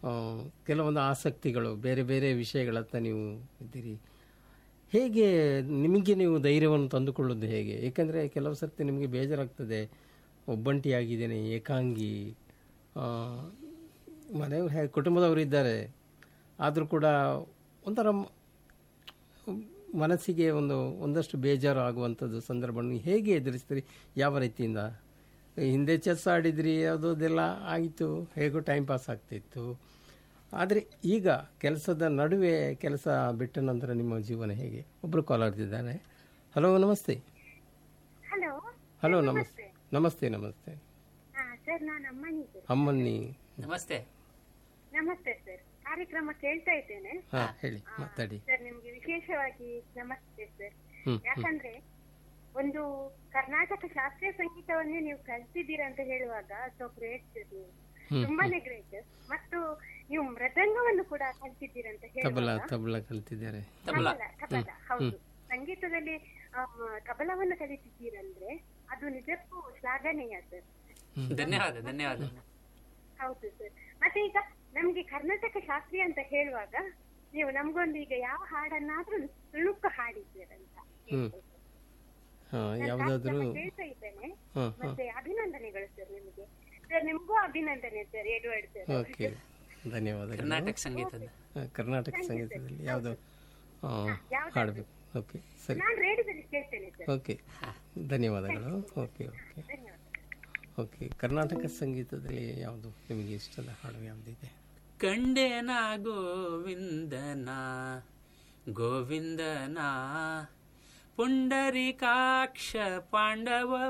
ಆ, ಕೆಲವೊಂದು ಆಸಕ್ತಿಗಳು ಬೇರೆ ಬೇರೆ ವಿಷಯಗಳತ್ತ ನೀವು ಇದ್ದೀರಿ ಹೇಗೆ ನಿಮಗೆ ನೀವು ಧೈರ್ಯವನ್ನು ತಂದುಕೊಳ್ಳೋದು ಹೇಗೆ ಏಕೆಂದರೆ ಕೆಲವು ಸರ್ತಿ ನಿಮಗೆ ಬೇಜಾರಾಗ್ತದೆ ಒಬ್ಬಂಟಿಯಾಗಿದ್ದೇನೆ ಏಕಾಂಗಿ ಆ, ಮನೆಯವ್ರು ಹೇಗೆ ಕುಟುಂಬದವರು ಇದ್ದಾರೆ ಆದರೂ ಕೂಡ ಒಂಥರ ಮ್- ಮನಸ್ಸಿಗೆ ಒಂದು ಒಂದಷ್ಟು ಬೇಜಾರು ಆಗುವಂಥದ್ದು ಸಂದರ್ಭವನ್ನು ಹೇಗೆ ಎದುರಿಸ್ತೀರಿ ಯಾವ ರೀತಿಯಿಂದ ಹಿಂದೆ ಚೆಸ್ ಆಡಿದ್ರಿ ಅದೆಲ್ಲ ಆಯಿತು ಹೇಗೋ ಟೈಮ್ ಪಾಸ್ ಆಗ್ತಿತ್ತು ಆದರೆ ಈಗ ಕೆಲಸದ ನಡುವೆ ಕೆಲಸ ಬಿಟ್ಟ ನಂತರ ನಿಮ್ಮ ಜೀವನ ಹೇಗೆ ಒಬ್ಬರು ಕಾಲರ್ ಇದ್ದಾನೆ ಹಲೋ ನಮಸ್ತೆ ಹಲೋ ಹಲೋ ನಮಸ್ತೆ ನಮಸ್ತೆ ನಮಸ್ತೆ ಹಾ ಸರ್ ನಾನು ಅಮ್ಮನಿ ಸರ್ ಅಮ್ಮನ್ನಿ ನಮಸ್ತೆ ನಮಸ್ತೆ ಸರ್ ಕಾರ್ಯಕ್ರಮ ಕೇಳ್ತಾ ಇದ್ದೇನೆ ಹಾಂ ಹೇಳಿ ಮಾತಾಡಿ ಸರ್ ನಿಮ್ಗೆ ವಿಶೇಷವಾಗಿ ನಮಸ್ತೆ ಸರ್ ಹ್ಮ್, ಯಾಕಂದ್ರೆ ಒಂದು ಕರ್ನಾಟಕ ಶಾಸ್ತ್ರೀಯ ಸಂಗೀತವನ್ನೇ ನೀವು ಕಲ್ತಿದ್ದೀರಾ ಅಂತ ಹೇಳುವಾಗ ಸೊ ಗ್ರೇಟ್ ಸರ್ ನೀವು ತುಂಬಾನೇ ಗ್ರೇಟ್ ಮತ್ತು ನೀವು ಮೃದಂಗವನ್ನು ಕೂಡ ಕಲ್ತಿದ್ದೀರಾ ಅಂತ ತಬಲ ಹೇಳುವಾಗ ತಬಲ ಕಲ್ತಿದ್ದಾರೆ ತಬಲ ತಬಲ, ತಬಲ, ಹೌದು ಸಂಗೀತದಲ್ಲಿ ಆಮ್, ತಬಲವನ್ನು ಕಲಿತಿದ್ದೀರಂದ್ರೆ ಅದು ನಿಜಕ್ಕೂ ಶ್ಲಾಘನೀಯ ಸರ್ ಧನ್ಯವಾದ ಧನ್ಯವಾದ ಹೌದು ಸರ್ ಮತ್ತೆ ಈಗ ನಮ್ಗೆ ಕರ್ನಾಟಕ ಶಾಸ್ತ್ರೀಯ ಅಂತ ಹೇಳುವಾಗ ನೀವು ನಮ್ಗೊಂದು ಈಗ ಯಾವ ಹಾಡನ್ನಾದ್ರೂ ತುಳುಕು ಹಾಡಿದ್ದೀರಂತ ಹ್ಞೂ ಹಾಂ ಯಾವುದಾದ್ರೂ ಕಾರ್ಯಕ್ರಮ ಕೇಳ್ತಾ ಇದ್ದೇನೆ ಹಾಂ ಹಾಂ ಮತ್ತೆ ಅಭಿನಂದನೆಗಳು ಸರ್ ನಿಮಗೆ ಸರ್ ನಿಮ್ಗೂ ಅಭಿನಂದನೆ ಸರ್ ಎಡ್ವರ್ಡ್ ಸರ್ ಓಕೆ ಧನ್ಯವಾದಗಳು ಕರ್ನಾಟಕ ಸಂಗೀತದ ಆ, ಕರ್ನಾಟಕ ಸಂಗೀತದಲ್ಲಿ ಯಾವುದು ಹಾಡಬೇಕು ಓಕೆ ಸರಿ ನಾನು ರೇಡಿಯೋದಲ್ಲಿ ಕೇಳ್ತೇನೆ ಸರ್ ಓಕೆ ಧನ್ಯವಾದಗಳು ಓಕೆ ಓಕೆ ಧನ್ಯವಾದ ಓಕೆ ಕರ್ನಾಟಕ ಸಂಗೀತದಲ್ಲಿ ಯಾವುದು ನಿಮಗೆ ಇಷ್ಟದ ಹಾಡು ಯಾವುದಿದೆ ಕಂಡೇನ ಗೋವಿಂದನ ಗೋವಿಂದನ ಪುಂಡರಿಕಾಕ್ಷ ಪಾಂಡವ